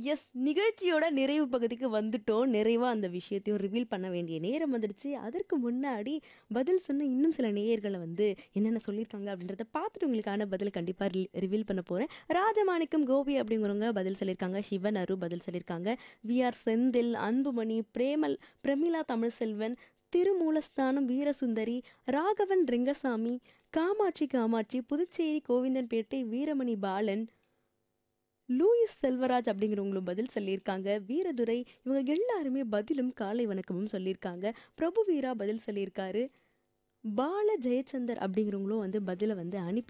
S நிகழ்ச்சியோட நிறைவு பகுதிக்கு வந்துட்டோம் நிறைவா அந்த விஷயத்தையும் ரிவீல் பண்ண வேண்டிய நேரம் வந்துடுச்சு அதற்கு முன்னாடி பதில் சொன்ன இன்னும் சில நேயர்களை வந்து என்னென்ன சொல்லியிருக்காங்க அப்படின்றத பார்த்துட்டு உங்களுக்கான பதில் கண்டிப்பாக ரிவீல் பண்ண போகிறேன் ராஜமாணிக்கம் கோபி அப்படிங்கிறவங்க பதில் சொல்லியிருக்காங்க சிவன் அரு பதில் சொல்லியிருக்காங்க V R Senthil Anbumani Premal Pramila Tamilselvan Thirumoolasthanam Veerasundari Raghavan Rengasamy Kamatchi Kamatchi Puducherry Govindanpettai Veeramani Balan Louis Selvaraj அப்படிங்கிறவங்களும் பதில் சொல்லியிருக்காங்க வீரதுரை இவங்க எல்லாருமே பதிலும் காலை வணக்கமும் சொல்லியிருக்காங்க பிரபு வீரா பதில் சொல்லியிருக்காரு பால ஜெயச்சந்தர் அப்படிங்கிறவங்களும் வந்து பதிலை வந்து அனுப்பி